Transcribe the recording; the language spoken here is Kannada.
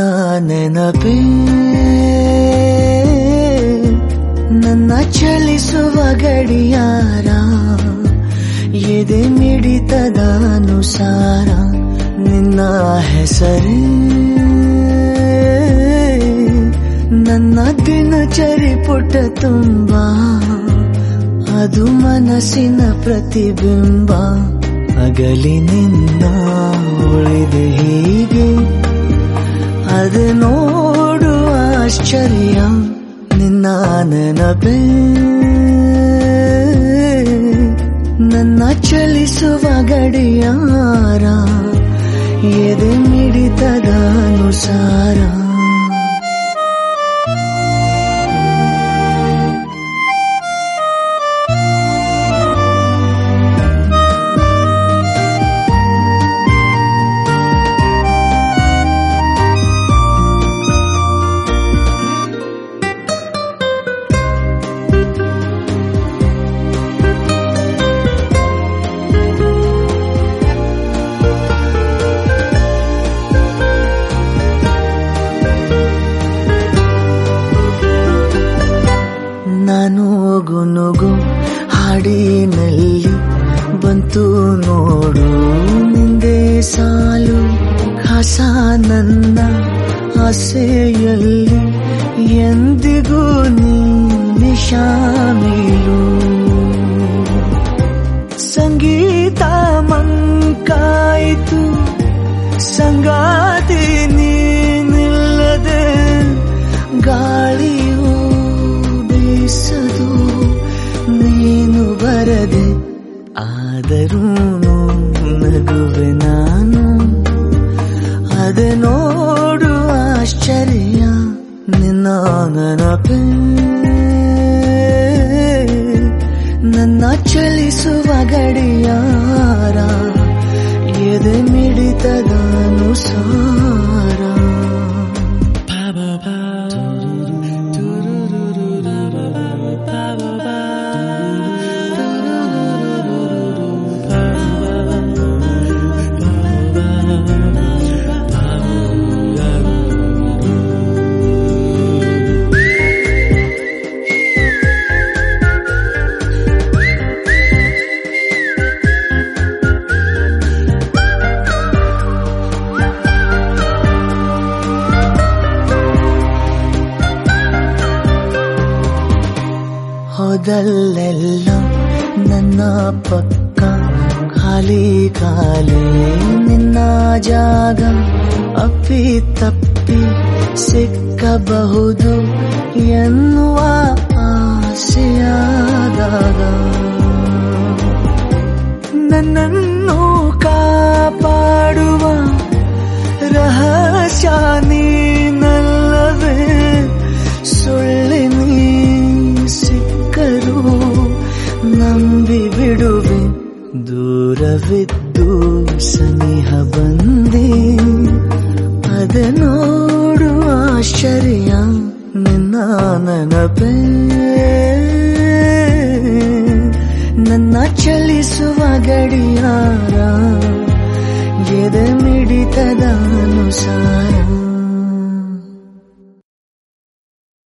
ನಿನ್ನ ನೆನಪೇ ನನ್ನ ಚಲಿಸುವ ಗಡಿಯಾರ ಎದೆ ಮಿಡಿತದ ಅನುಸಾರ ನಿನ್ನ ಹೆಸರೇ ನನ್ನ ದಿನಚರಿ ಪುಟ ತುಂಬ ಅದು ಮನಸ್ಸಿನ ಪ್ರತಿಬಿಂಬ ಅಗಲಿ ನಿನ್ನ ಉಳಿದೆ ಹೀಗೆ ಅದು ನೋಡುವ ಆಶ್ಚರ್ಯ ನಿನ್ನ ನೆನಪೇ ನನ್ನ ಚಲಿಸುವ ಗಡಿಯಾರ ಎದೆ ಮಿಡಿತದ ಅನುಸಾರ ನಾನು ಗುನುಗು ಹಾಡಿನಲ್ಲಿ ಬಂತು ನೋಡು ನಿಂದೆ ಸಾಲು ಕಸ ನನ್ನ ಆಸೆಯಲ್ಲಿ ಎಂದಿಗೂ ನೀ ಶಾಮೀಲು ಸಂಗೀತ ಮಂಕಾಯಿತು ಸಂಗಾತಿ ನೀನಿಲ್ಲದೆ ಗಾಳಿಯು ಬೀಸದು ನೀನು ಬರದೆ ಆದರೂ ನಗುವೆ ನಾನು ಅದ ನೋಡು ಆಶ್ಚರ್ಯ ನಿನ್ನ ನೆನಪೇ ನನ್ನ ಚಲಿಸುವ ಗಡಿಯಾರ ಎದೆ ಮಿಡಿತದ ಅನುಸಾರ ಹೋದಲ್ಲೆಲ್ಲ ನನ್ನ ಪಕ್ಕ ಖಾಲಿ ಖಾಲಿ ನಿನ್ನ ಜಾಗ ಅಪ್ಪಿ ತಪ್ಪಿ ಸಿಕ್ಕಬಹುದು ಎನ್ನುವ ಆಸೆಯಾದಾಗ ನನ್ನನ್ನು ಕಾಪಾಡುವ ರಹಸ್ಯ ನೀನಲ್ಲವೇ ಸುಳ್ಳಿ ನೀ ಸಿಕ್ಕರು ನಂಬಿ ಬಿಡುವೆ ದೂರವಿದ್ದು ಸನಿಹ ಬಂದೆ ಅದ ನೋಡುವ ಆಶ್ಚರ್ಯ ನಿನ್ನ ನೆನಪೇ ನನ್ನ ಚಲಿಸುವ ಗಡಿಯಾರ ಎದೆ ಮಿಡಿತದ